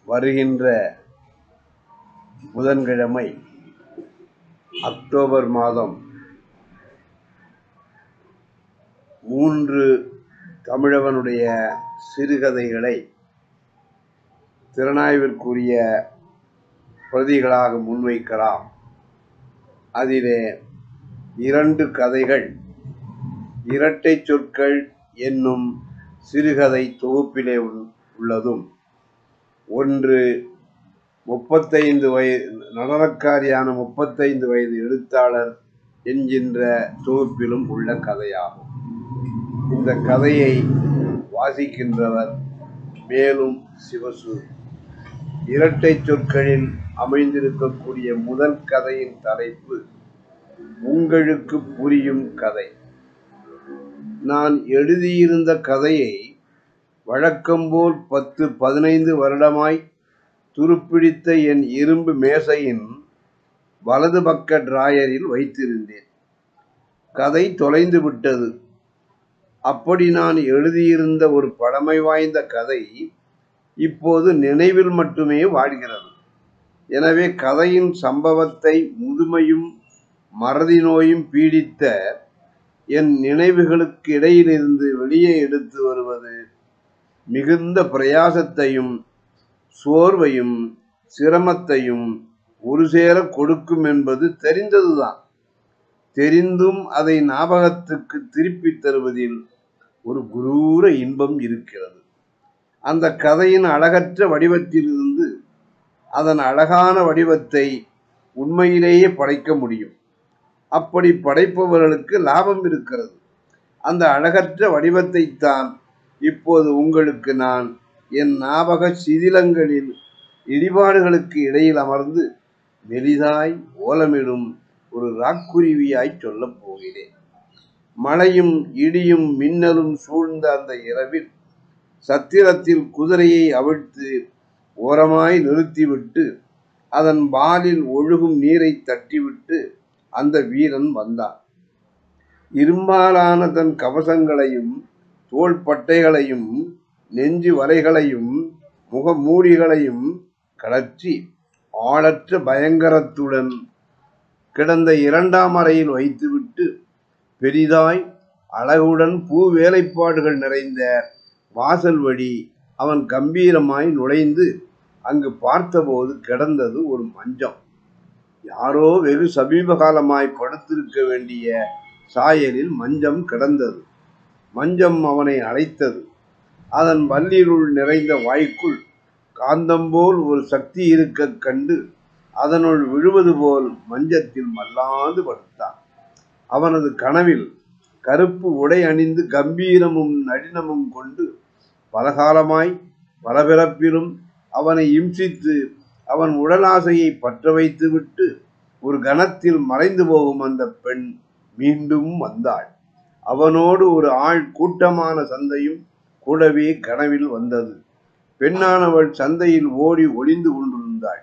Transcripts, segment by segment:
வருகின்ற புதன்கிழமை அக்டோபர் மாதம் மூன்று தமிழவனுடைய சிறுகதைகளை திறனாய்விற்குரிய பிரதிகளாக முன்வைக்கலாம் அதிலே இரண்டு கதைகள் இரட்டை சொற்கள் என்னும் சிறுகதை தொகுப்பிலே உள்- உள்ளதும் ஒன்று முப்பத்தைந்து வயது நடனக்காரியான முப்பத்தைந்து வயது எழுத்தாளர் என்கின்ற தொகுப்பிலும் உள்ள கதையாகும் இந்த கதையை வாசிக்கின்றவர் மேலும் சிவசு இரட்டை சொற்களில் அமைந்திருக்கக்கூடிய முதல் கதையின் தலைப்பு உங்களுக்கு புரியும் கதை நான் எழுதியிருந்த கதையை வழக்கம்போல் பத்து பதினைந்து வருடமாய் துருப்பிடித்த என் இரும்பு மேசையின் வலது பக்க டிராயரில் வைத்திருந்தேன் கதை தொலைந்து விட்டது அப்படி நான் எழுதியிருந்த ஒரு பழமை வாய்ந்த கதை இப்போது நினைவில் மட்டுமே வாழ்கிறது எனவே கதையின் சம்பவத்தை முதுமையும் மறதி நோயும் பீடித்த என் நினைவுகளுக்கு இடையிலிருந்து வெளியே எடுத்து வருவது மிகுந்த பிரயாசத்தையும் சோர்வையும் சிரமத்தையும் ஒரு சேர கொடுக்கும் என்பது தெரிந்ததுதான் தெரிந்தும் அதை ஞாபகத்துக்கு திருப்பித் தருவதில் ஒரு குரூர இன்பம் இருக்கிறது அந்த கதையின் அழகற்ற வடிவத்திலிருந்து அதன் அழகான வடிவத்தை உண்மையிலேயே படைக்க முடியும் அப்படி படைப்பவர்களுக்கு லாபம் இருக்கிறது அந்த அழகற்ற வடிவத்தைத்தான் இப்போது உங்களுக்கு நான் என் ஞாபக சிதிலங்களில் இடிபாடுகளுக்கு இடையில் அமர்ந்து மெலிதாய் ஓலமிடும் ஒரு ராக்குருவியாய் சொல்லப் போகிறேன் மழையும் இடியும் மின்னலும் சூழ்ந்த அந்த இரவில் சத்திரத்தில் குதிரையை அவிழ்த்து ஓரமாய் நிறுத்திவிட்டு அதன் வாலில் ஒழுகும் நீரை தட்டிவிட்டு அந்த வீரன் வந்தான் இரும்பாலான தன் கவசங்களையும் தோள் பட்டைகளையும் நெஞ்சு வலைகளையும் முகமூடிகளையும் கழற்றி ஆளற்ற பயங்கரத்துடன் கிடந்த இரண்டாம் அறையில் வைத்துவிட்டு பெரிதாய் அழகுடன் பூ வேலைப்பாடுகள் நிறைந்த வாசல் வழி அவன் கம்பீரமாய் நுழைந்து அங்கு பார்த்தபோது கிடந்தது ஒரு மஞ்சம் யாரோ வெகு சமீப காலமாய் படுத்திருக்க வேண்டிய சாயலில் மஞ்சம் கிடந்தது மஞ்சம் அவனை அழைத்தது அதன் வல்லிருள் நிறைந்த வாய்க்குள் காந்தம் போல் ஒரு சக்தி இருக்கக் கண்டு அதனுள் விழுவது போல் மஞ்சத்தில் மல்லாந்து படுத்தான் அவனது கனவில் கருப்பு உடை அணிந்து கம்பீரமும் நளினமும் கொண்டு பலகாலமாய் பலபிறப்பிலும் அவனை இம்சித்து அவன் உடலாசையை பற்ற வைத்துவிட்டு ஒரு கணத்தில் மறைந்து போகும் அந்த பெண் மீண்டும் வந்தாள் அவனோடு ஒரு ஆள் கூட்டமான சந்தையும் கூடவே கனவில் வந்தது பெண்ணானவள் சந்தையில் ஓடி ஒளிந்து கொண்டிருந்தாள்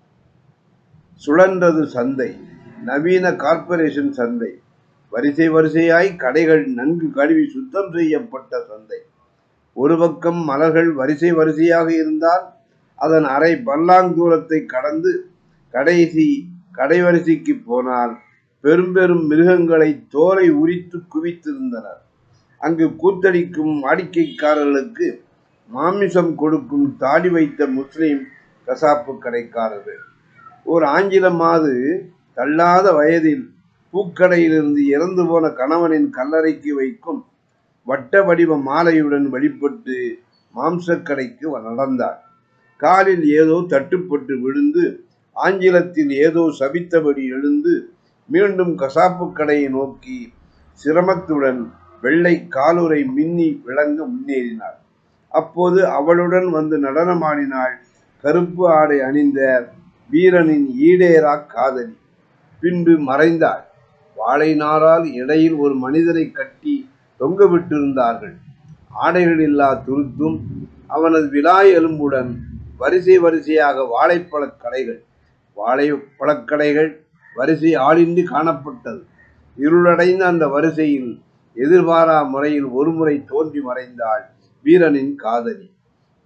சுழன்றது சந்தை நவீன கார்ப்பரேஷன் சந்தை வரிசை வரிசையாய் கடைகள் நன்கு கழுவி சுத்தம் செய்யப்பட்ட சந்தை ஒரு பக்கம் மலர்கள் வரிசை வரிசையாக இருந்தால் அதன் அரை பல்லாங்கூரத்தை கடந்து கடைசி கடைவரிசைக்கு போனால் பெரும் பெரும் மிருகங்களை தோலை உரித்து குவித்திருந்தனர் அங்கு கூத்தடிக்கும் வாடிக்கைக்காரர்களுக்கு மாமிசம் கொடுக்கும் தாடி வைத்த முஸ்லிம் கசாப்பு கடைக்காரர்கள் ஒரு ஆங்கில மாது தள்ளாத வயதில் பூக்கடையிலிருந்து இறந்து போன கணவனின் கல்லறைக்கு வைக்கும் வட்ட வடிவ மாலையுடன் வழிபட்டு மாம்சக்கடைக்கு நடந்தார் காலில் ஏதோ தட்டுப்பட்டு விழுந்து ஆங்கிலத்தில் ஏதோ சபித்தபடி எழுந்து மீண்டும் கசாப்பு கடையை நோக்கி சிரமத்துடன் வெள்ளை காலுரை மின்னி விளங்க முன்னேறினாள் அப்போது அவளுடன் வந்து நடனமாடினாள் கருப்பு ஆடை அணிந்த வீரனின் ஈடேரா காதலி பின்பு மறைந்தாள் வாழை நாரால் இடையில் ஒரு மனிதரை கட்டி தொங்க விட்டிருந்தார்கள் ஆடைகள் இல்லா துருத்தும் அவனது விலாய் எலும்புடன் வரிசை வரிசையாக வாழைப்பழக் கடைகள் வாழைப்பழக்கடைகள் வரிசை ஆளின்றி காணப்பட்டது இருளடைந்த அந்த வரிசையில் எதிர்பாரா முறையில் ஒருமுறை தோன்றி மறைந்தாள் வீரனின் காதலி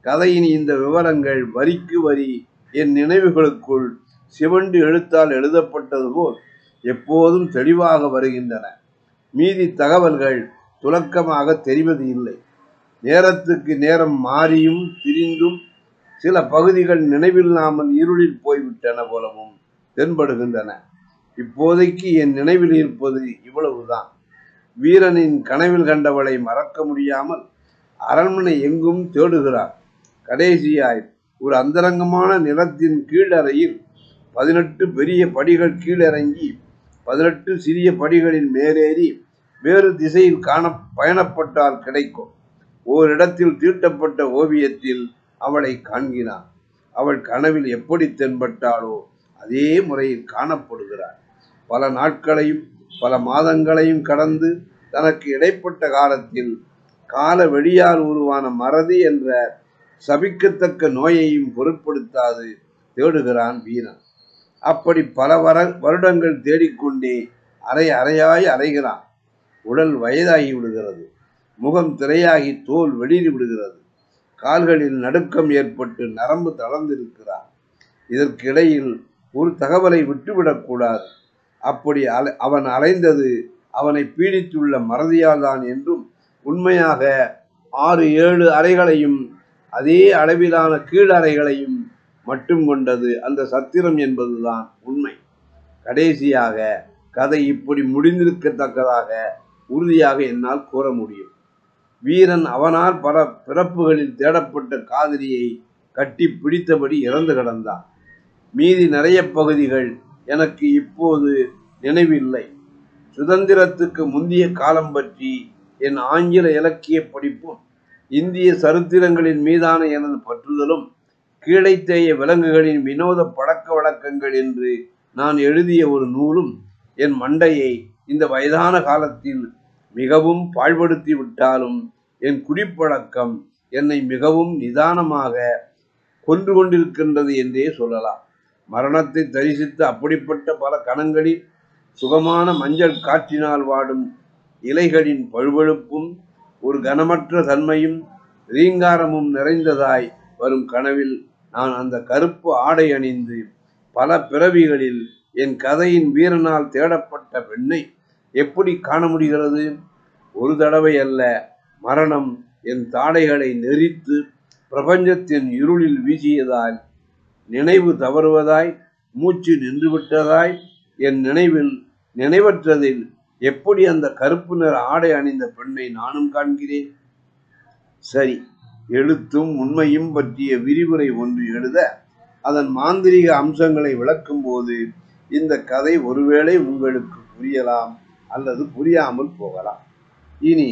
கதையின் இந்த விவரங்கள் வரிக்கு வரி என் நினைவுகளுக்குள் சிவண்டு எழுத்தால் எழுதப்பட்டது போல் எப்போதும் தெளிவாக வருகின்றன மீதி தகவல்கள் துலக்கமாக தெரிவது இல்லை நேரத்துக்கு நேரம் மாறியும் திரிந்தும் சில பகுதிகள் நினைவில்லாமல் இருளில் போய்விட்டன போலவும் தென்படுகின்றன இப்போதைக்கு என் நினைவில் இருப்பது இவ்வளவுதான் வீரனின் கனவில் கண்டவளை மறக்க முடியாமல் அரண்மனை எங்கும் தேடுகிறார் கடைசியாய் ஒரு அந்தரங்கமான நிலத்தின் கீழறையில் பதினெட்டு பெரிய படிகள் கீழிறங்கி பதினெட்டு சிறிய படிகளில் மேலேறி வேறு திசையில் காண பயணப்பட்டால் கிடைக்கும் ஓரிடத்தில் தீட்டப்பட்ட ஓவியத்தில் அவளை காண்கிறான் அவள் கனவில் எப்படி தென்பட்டாளோ அதே முறையில் காணப்படுகிறாள் பல நாட்களையும் பல மாதங்களையும் கடந்து தனக்கு இடைப்பட்ட காலத்தில் கால வெளியால் உருவான மறதி என்ற சபிக்கத்தக்க நோயையும் பொருட்படுத்தாது தேடுகிறான் வீரன் அப்படி பல வர வருடங்கள் தேடிக்கொண்டே அரை அறையாய் அறைகிறான் உடல் வயதாகி விடுகிறது முகம் திரையாகி தோல் வெளியில் விடுகிறது கால்களில் நடுக்கம் ஏற்பட்டு நரம்பு தளர்ந்திருக்கிறார் இதற்கிடையில் ஒரு தகவலை விட்டுவிடக்கூடாது அப்படி அலை அவன் அலைந்தது அவனை பீடித்துள்ள மறதியால் தான் என்றும் உண்மையாக ஆறு ஏழு அறைகளையும் அதே அளவிலான கீழறைகளையும் மட்டும் கொண்டது அந்த சத்திரம் என்பதுதான் உண்மை கடைசியாக கதை இப்படி முடிந்திருக்கத்தக்கதாக உறுதியாக என்னால் கூற முடியும் வீரன் அவனால் பல பிறப்புகளில் தேடப்பட்ட காதலியை கட்டி பிடித்தபடி இறந்து கிடந்தான் மீதி நிறைய பகுதிகள் எனக்கு இப்போது நினைவில்லை சுதந்திரத்துக்கு முந்திய காலம் பற்றி என் ஆங்கில இலக்கிய படிப்பும் இந்திய சரித்திரங்களின் மீதான எனது பற்றுதலும் கீழைத்தேய விலங்குகளின் வினோத பழக்க வழக்கங்கள் என்று நான் எழுதிய ஒரு நூலும் என் மண்டையை இந்த வயதான காலத்தில் மிகவும் பாழ்படுத்தி விட்டாலும் என் குடிப்பழக்கம் என்னை மிகவும் நிதானமாக கொன்று கொண்டிருக்கின்றது என்றே சொல்லலாம் மரணத்தை தரிசித்த அப்படிப்பட்ட பல கணங்களில் சுகமான மஞ்சள் காற்றினால் வாடும் இலைகளின் பழுபழுப்பும் ஒரு கனமற்ற தன்மையும் ரீங்காரமும் நிறைந்ததாய் வரும் கனவில் நான் அந்த கருப்பு ஆடை அணிந்து பல பிறவிகளில் என் கதையின் வீரனால் தேடப்பட்ட பெண்ணை எப்படி காண முடிகிறது ஒரு தடவை அல்ல மரணம் என் தாடைகளை நெறித்து பிரபஞ்சத்தின் இருளில் வீசியதால் நினைவு தவறுவதாய் மூச்சு நின்றுவிட்டதாய் என் நினைவில் நினைவற்றதில் எப்படி அந்த கருப்பு நிற ஆடை அணிந்த பெண்ணை நானும் காண்கிறேன் சரி எழுத்தும் உண்மையும் பற்றிய விரிவுரை ஒன்று எழுத அதன் மாந்திரிக அம்சங்களை விளக்கும் போது இந்த கதை ஒருவேளை உங்களுக்கு புரியலாம் அல்லது புரியாமல் போகலாம் இனி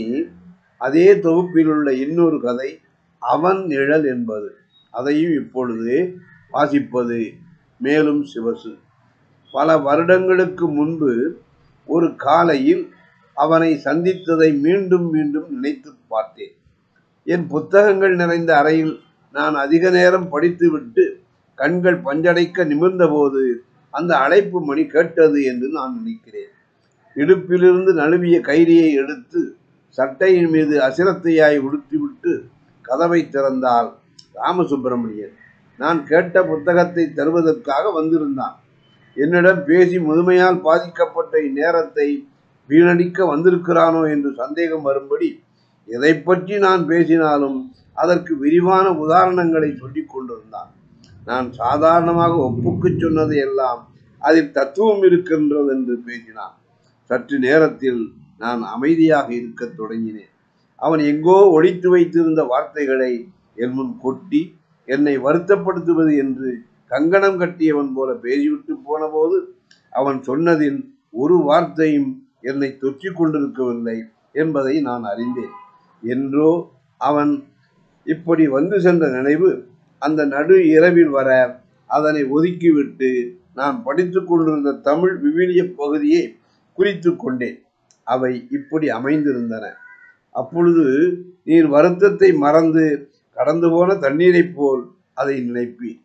அதே தொகுப்பில் உள்ள இன்னொரு கதை அவன் நிழல் என்பது அதையும் இப்பொழுது வாசிப்பது மேலும் சிவசு பல வருடங்களுக்கு முன்பு ஒரு காலையில் அவனை சந்தித்ததை மீண்டும் மீண்டும் நினைத்து பார்த்தேன் என் புத்தகங்கள் நிறைந்த அறையில் நான் அதிக நேரம் படித்துவிட்டு கண்கள் பஞ்சடைக்க நிமிர்ந்தபோது அந்த அழைப்பு மணி கேட்டது என்று நான் நினைக்கிறேன் இடுப்பிலிருந்து நழுவிய கைரியை எடுத்து சட்டையின் மீது அசிரத்தையாய் உடுத்திவிட்டு கதவை திறந்தால் ராமசுப்பிரமணியன் நான் கேட்ட புத்தகத்தை தருவதற்காக வந்திருந்தான் என்னிடம் பேசி முதுமையால் பாதிக்கப்பட்ட இந்நேரத்தை வீணடிக்க வந்திருக்கிறானோ என்று சந்தேகம் வரும்படி எதை பற்றி நான் பேசினாலும் அதற்கு விரிவான உதாரணங்களை சொல்லிக் கொண்டிருந்தான் நான் சாதாரணமாக ஒப்புக்கு சொன்னது எல்லாம் அதில் தத்துவம் இருக்கின்றது என்று பேசினான் சற்று நேரத்தில் நான் அமைதியாக இருக்கத் தொடங்கினேன் அவன் எங்கோ ஒழித்து வைத்திருந்த வார்த்தைகளை என் முன் கொட்டி என்னை வருத்தப்படுத்துவது என்று கங்கணம் கட்டியவன் போல பேசிவிட்டு போனபோது அவன் சொன்னதில் ஒரு வார்த்தையும் என்னை தொற்றிக் கொண்டிருக்கவில்லை என்பதை நான் அறிந்தேன் என்றோ அவன் இப்படி வந்து சென்ற நினைவு அந்த நடு இரவில் வர அதனை ஒதுக்கிவிட்டு நான் படித்துக் கொண்டிருந்த தமிழ் விவிலிய பகுதியை குறித்து கொண்டேன் அவை இப்படி அமைந்திருந்தன அப்பொழுது நீர் வருத்தத்தை மறந்து கடந்து போன தண்ணீரைப் போல் அதை நினைப்பீர்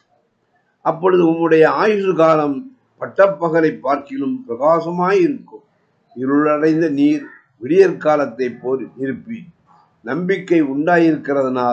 அப்பொழுது உம்முடைய ஆயுசு காலம் பட்டப்பகலை பார்க்கிலும் பிரகாசமாய் இருக்கும் இருளடைந்த நீர் விடியற் காலத்தை போல் இருப்பீர் நம்பிக்கை உண்டாயிருக்கிறதுனால்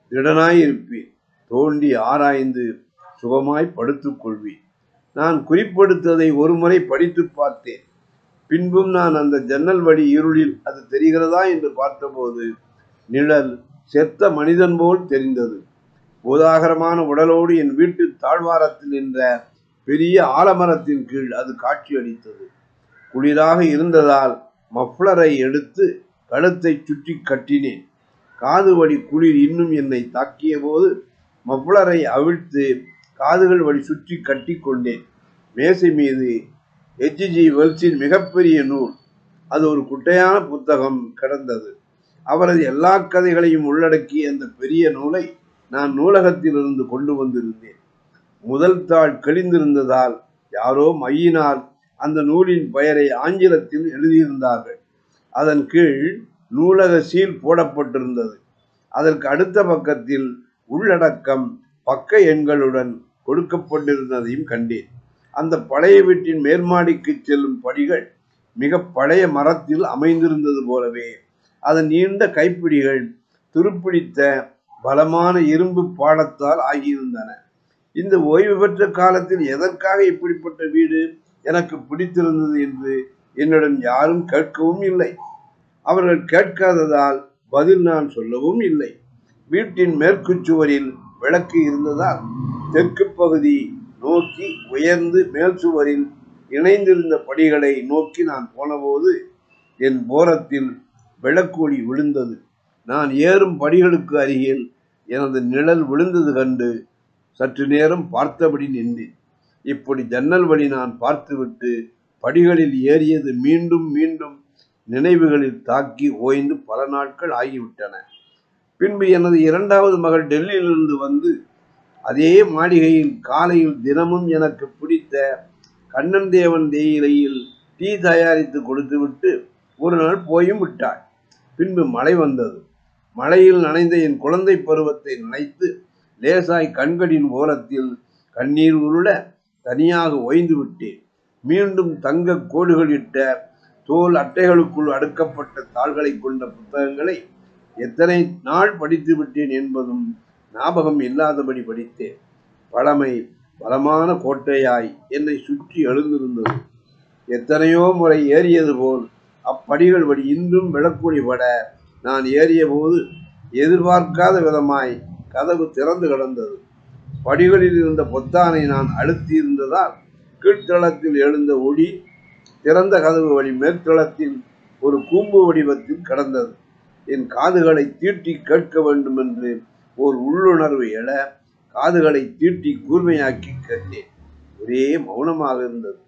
திடனாயிருப்பேன் தோண்டி ஆராய்ந்து சுகமாய் படுத்துக் கொள்வேன் நான் குறிப்பெடுத்ததை ஒருமுறை படித்து பார்த்தேன் பின்பும் நான் அந்த ஜன்னல் வழி இருளில் அது தெரிகிறதா என்று பார்த்தபோது நிழல் செத்த மனிதன் போல் தெரிந்தது போதாகரமான உடலோடு என் வீட்டு தாழ்வாரத்தில் நின்ற பெரிய ஆலமரத்தின் கீழ் அது காட்சியளித்தது குளிராக இருந்ததால் மஃப்ளரை எடுத்து கழுத்தை சுற்றி கட்டினேன் காது வழி குளிர் இன்னும் என்னை தாக்கிய போது மஃப்ளரை அவிழ்த்து காதுகள் வழி சுற்றி கட்டி கொண்டேன் மேசை மீது எச்ஜி வெல்ஸின் மிகப்பெரிய நூல் அது ஒரு குட்டையான புத்தகம் கிடந்தது அவரது எல்லா கதைகளையும் உள்ளடக்கிய அந்த பெரிய நூலை நான் நூலகத்திலிருந்து கொண்டு வந்திருந்தேன் முதல் தாள் கிழிந்திருந்ததால் யாரோ மையினால் அந்த நூலின் பெயரை ஆங்கிலத்தில் எழுதியிருந்தார்கள் அதன் கீழ் நூலக சீல் போடப்பட்டிருந்தது அதற்கு அடுத்த பக்கத்தில் உள்ளடக்கம் பக்க எண்களுடன் கொடுக்கப்பட்டிருந்ததையும் கண்டேன் அந்த பழைய வீட்டின் மேல்மாடிக்கு செல்லும் படிகள் மிக பழைய மரத்தில் அமைந்திருந்தது போலவே அதன் நீண்ட கைப்பிடிகள் துருப்பிடித்த பலமான இரும்பு பாடத்தால் ஆகியிருந்தன இந்த ஓய்வு பெற்ற காலத்தில் எதற்காக இப்படிப்பட்ட வீடு எனக்கு பிடித்திருந்தது என்று என்னுடன் யாரும் கேட்கவும் இல்லை அவர்கள் கேட்காததால் பதில் நான் சொல்லவும் இல்லை வீட்டின் மேற்கு சுவரில் விளக்கு இருந்ததால் தெற்கு பகுதி நோக்கி உயர்ந்து மேல் சுவரில் இணைந்திருந்த படிகளை நோக்கி நான் போனபோது என் போரத்தில் விளக்கொளி விழுந்தது நான் ஏறும் படிகளுக்கு அருகில் எனது நிழல் விழுந்தது கண்டு சற்று நேரம் பார்த்தபடி நின்றேன் இப்படி ஜன்னல் வழி நான் பார்த்துவிட்டு படிகளில் ஏறியது மீண்டும் மீண்டும் நினைவுகளில் தாக்கி ஓய்ந்து பல நாட்கள் ஆகிவிட்டன பின்பு எனது இரண்டாவது மகள் டெல்லியிலிருந்து வந்து அதே மாளிகையில் காலையில் தினமும் எனக்கு பிடித்த கண்ணன் தேவன் தேயிலையில் டீ தயாரித்து கொடுத்துவிட்டு ஒரு நாள் போயும் விட்டாள் பின்பு மழை வந்தது மழையில் நனைந்த என் குழந்தை பருவத்தை நினைத்து லேசாய் கண்களின் ஓரத்தில் கண்ணீர் உருள தனியாக ஓய்ந்து விட்டேன் மீண்டும் தங்க கோடுகளிட்ட தோல் அட்டைகளுக்குள் அடுக்கப்பட்ட தாள்களை கொண்ட புத்தகங்களை எத்தனை நாள் படித்து விட்டேன் என்பதும் ஞாபகம் இல்லாதபடி படித்தேன் பழமை பலமான கோட்டையாய் என்னை சுற்றி எழுந்திருந்தது எத்தனையோ முறை ஏறியது போல் அப்படிகள் வழி இன்றும் விளக்குடி பட நான் ஏறிய போது எதிர்பார்க்காத விதமாய் கதவு திறந்து கிடந்தது படிகளில் இருந்த பொத்தானை நான் அழுத்தி இருந்ததால் கீழ்த்தளத்தில் எழுந்த ஒளி திறந்த கதவு வழி மேற்தளத்தில் ஒரு கூம்பு வடிவத்தில் கிடந்தது என் காதுகளை தீட்டி கேட்க வேண்டும் என்று ஓர் உள்ளுணர்வு எழ காதுகளை தீட்டி கூர்மையாக்கி கேட்டேன் ஒரே மௌனமாக இருந்தது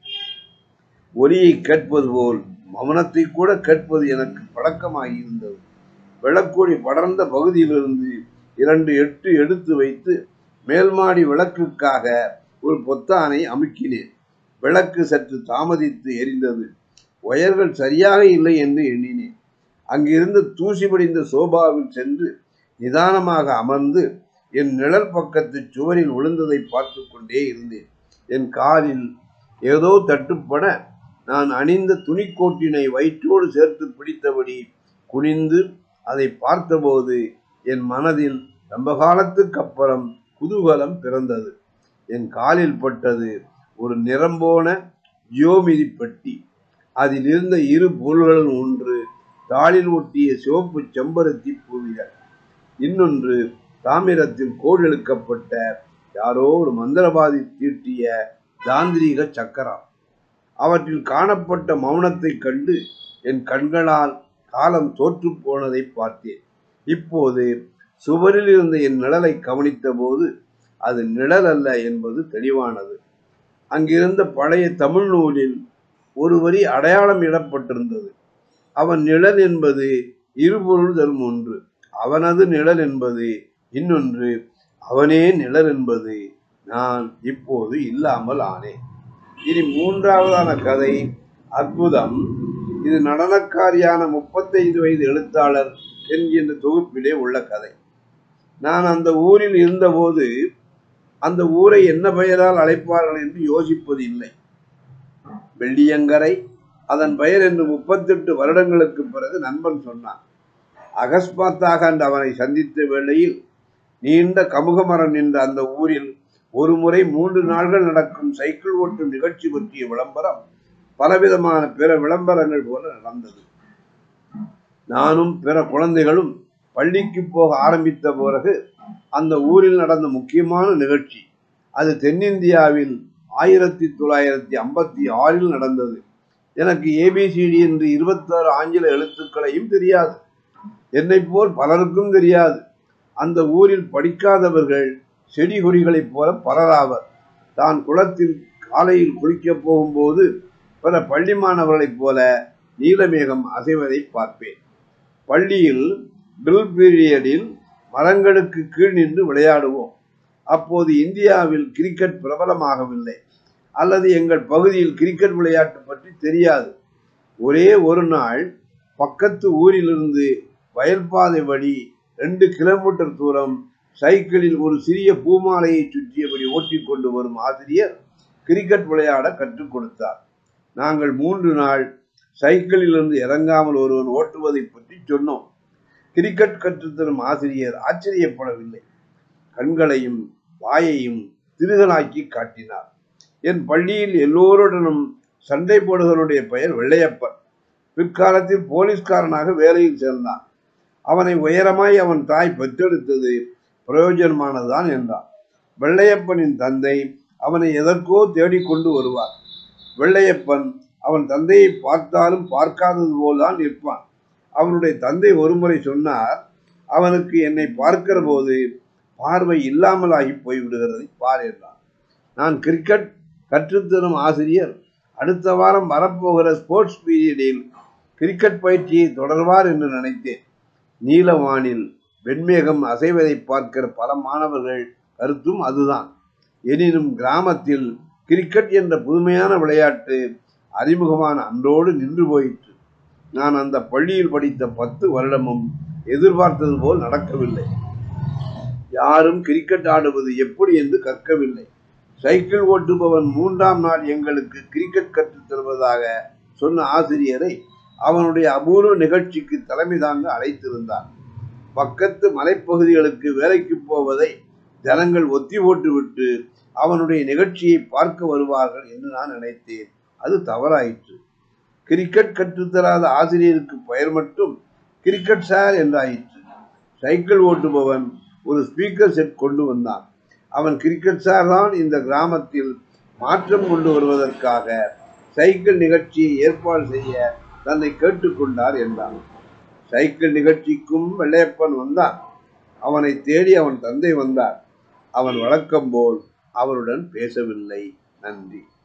ஒலியை கேட்பது போல் மௌனத்தை கூட கேட்பது எனக்கு பழக்கமாகி இருந்தது விளக்கொடி படர்ந்த பகுதியிலிருந்து இரண்டு எட்டு எடுத்து வைத்து மேல்மாடி விளக்குக்காக ஒரு பொத்தானை அமுக்கினேன் விளக்கு சற்று தாமதித்து எரிந்தது ஒயர்கள் சரியாக இல்லை என்று எண்ணினேன் அங்கிருந்து தூசி படிந்த சோபாவில் சென்று நிதானமாக அமர்ந்து என் நிழல் பக்கத்து சுவரில் விழுந்ததை பார்த்து கொண்டே இருந்தேன் என் காலில் ஏதோ தட்டுப்பட நான் அணிந்த துணிக்கோட்டினை வயிற்றோடு சேர்த்து பிடித்தபடி குனிந்து அதை பார்த்தபோது என் மனதில் ரொம்ப காலத்துக்கு அப்புறம் குதூகலம் பிறந்தது என் காலில் பட்டது ஒரு நிறம்போன ஜியோமிதி பெட்டி அதில் இருந்த இரு பொருள்களும் ஒன்று தாளில் ஒட்டிய சிவப்பு செம்பருத்தி பூவிகள் இன்னொன்று தாமிரத்தில் கோடு இழுக்கப்பட்ட யாரோ ஒரு மந்திரவாதி தீட்டிய தாந்திரீக சக்கரம் அவற்றில் காணப்பட்ட மௌனத்தைக் கண்டு என் கண்களால் காலம் தோற்று போனதை பார்த்தேன் இப்போது சுவரில் இருந்த என் நிழலை கவனித்த போது அது நிழல் அல்ல என்பது தெளிவானது அங்கிருந்த பழைய தமிழ் நூலில் ஒரு வரி அடையாளம் இடப்பட்டிருந்தது அவன் நிழல் என்பது இருபொருள் தரும் ஒன்று அவனது நிழல் என்பது இன்னொன்று அவனே நிழல் என்பது நான் இப்போது இல்லாமல் ஆனேன் இனி மூன்றாவதான கதை அற்புதம் இது நடனக்காரியான முப்பத்தைந்து வயது எழுத்தாளர் என்கின்ற தொகுப்பிலே உள்ள கதை நான் அந்த ஊரில் இருந்தபோது அந்த ஊரை என்ன பெயரால் அழைப்பார்கள் என்று யோசிப்பது இல்லை வெள்ளியங்கரை அதன் பெயர் என்று முப்பத்தெட்டு வருடங்களுக்கு பிறகு நண்பன் சொன்னான் அகஸ்மாத்தாக அந்த அவனை சந்தித்த வேளையில் நீண்ட கமுக மரம் நின்ற அந்த ஊரில் ஒரு முறை மூன்று நாள்கள் நடக்கும் சைக்கிள் ஓட்டும் நிகழ்ச்சி பற்றிய விளம்பரம் பலவிதமான பிற விளம்பரங்கள் போல நடந்தது நானும் பிற குழந்தைகளும் பள்ளிக்கு போக ஆரம்பித்த பிறகு அந்த ஊரில் நடந்த முக்கியமான நிகழ்ச்சி அது தென்னிந்தியாவில் ஆயிரத்தி தொள்ளாயிரத்தி ஐம்பத்தி ஆறில் நடந்தது எனக்கு ஏபிசிடி என்று இருபத்தாறு ஆங்கில எழுத்துக்களையும் தெரியாது என்னை போல் பலருக்கும் தெரியாது அந்த ஊரில் படிக்காதவர்கள் செடி கொடிகளைப் போல பலராவர் தான் குளத்தில் காலையில் குளிக்கப் போகும்போது பிற பள்ளி மாணவர்களைப் போல நீலமேகம் அசைவதை பார்ப்பேன் பள்ளியில் ட்ரில் பீரியடில் மரங்களுக்கு கீழ் நின்று விளையாடுவோம் அப்போது இந்தியாவில் கிரிக்கெட் பிரபலமாகவில்லை அல்லது எங்கள் பகுதியில் கிரிக்கெட் விளையாட்டு பற்றி தெரியாது ஒரே ஒரு நாள் பக்கத்து ஊரிலிருந்து வயல்பாதை வழி ரெண்டு கிலோமீட்டர் தூரம் சைக்கிளில் ஒரு சிறிய பூமாலையை சுற்றியபடி ஓட்டிக்கொண்டு வரும் ஆசிரியர் கிரிக்கெட் விளையாட கற்றுக் கொடுத்தார் நாங்கள் மூன்று நாள் சைக்கிளிலிருந்து இறங்காமல் ஒருவன் ஓட்டுவதை பற்றி சொன்னோம் கிரிக்கெட் கற்றுத்தரும் ஆசிரியர் ஆச்சரியப்படவில்லை கண்களையும் வாயையும் திருகலாக்கி காட்டினார் என் பள்ளியில் எல்லோருடனும் சண்டை போடுகிறவனுடைய பெயர் வெள்ளையப்பன் பிற்காலத்தில் போலீஸ்காரனாக வேலையில் சேர்ந்தான் அவனை உயரமாய் அவன் தாய் பெற்றெடுத்தது பிரயோஜனமானதுதான் என்றான் வெள்ளையப்பனின் தந்தை அவனை எதற்கோ தேடிக்கொண்டு வருவார் வெள்ளையப்பன் அவன் தந்தையை பார்த்தாலும் பார்க்காதது போல்தான் நிற்பான் அவனுடைய தந்தை ஒருமுறை சொன்னார் அவனுக்கு என்னை பார்க்கிற போது பார்வை இல்லாமலாகி போய்விடுகிறதை பார் என்றான் நான் கிரிக்கெட் கற்றுத்தரும் ஆசிரியர் அடுத்த வாரம் வரப்போகிற ஸ்போர்ட்ஸ் பீரியடில் கிரிக்கெட் பயிற்சியை தொடர்வார் என்று நினைத்தேன் நீலவானில் வெண்மேகம் அசைவதை பார்க்கிற பல மாணவர்கள் கருத்தும் அதுதான் எனினும் கிராமத்தில் கிரிக்கெட் என்ற புதுமையான விளையாட்டு அறிமுகமான அன்றோடு நின்று போயிற்று நான் அந்த பள்ளியில் படித்த பத்து வருடமும் எதிர்பார்த்தது போல் நடக்கவில்லை யாரும் கிரிக்கெட் ஆடுவது எப்படி என்று கற்கவில்லை சைக்கிள் ஓட்டுபவன் மூன்றாம் நாள் எங்களுக்கு கிரிக்கெட் கற்றுத் தருவதாக சொன்ன ஆசிரியரை அவனுடைய அபூர்வ நிகழ்ச்சிக்கு தலைமை தாங்க அழைத்திருந்தார் பக்கத்து மலைப்பகுதிகளுக்கு வேலைக்கு போவதை ஜனங்கள் ஒத்தி போட்டுவிட்டு அவனுடைய நிகழ்ச்சியை பார்க்க வருவார்கள் என்று நான் நினைத்தேன் அது தவறாயிற்று கிரிக்கெட் கற்றுத்தராத ஆசிரியருக்கு பெயர் மட்டும் கிரிக்கெட் சார் என்றாயிற்று சைக்கிள் ஓட்டுபவன் ஒரு ஸ்பீக்கர் செட் கொண்டு வந்தான் அவன் கிரிக்கெட் சார் தான் இந்த கிராமத்தில் மாற்றம் கொண்டு வருவதற்காக சைக்கிள் நிகழ்ச்சியை ஏற்பாடு செய்ய தன்னை கேட்டுக்கொண்டார் என்றான் சைக்கிள் நிகழ்ச்சிக்கும் வெள்ளையப்பன் வந்தான் அவனை தேடி அவன் தந்தை வந்தார் அவன் வழக்கம் போல் அவருடன் பேசவில்லை நன்றி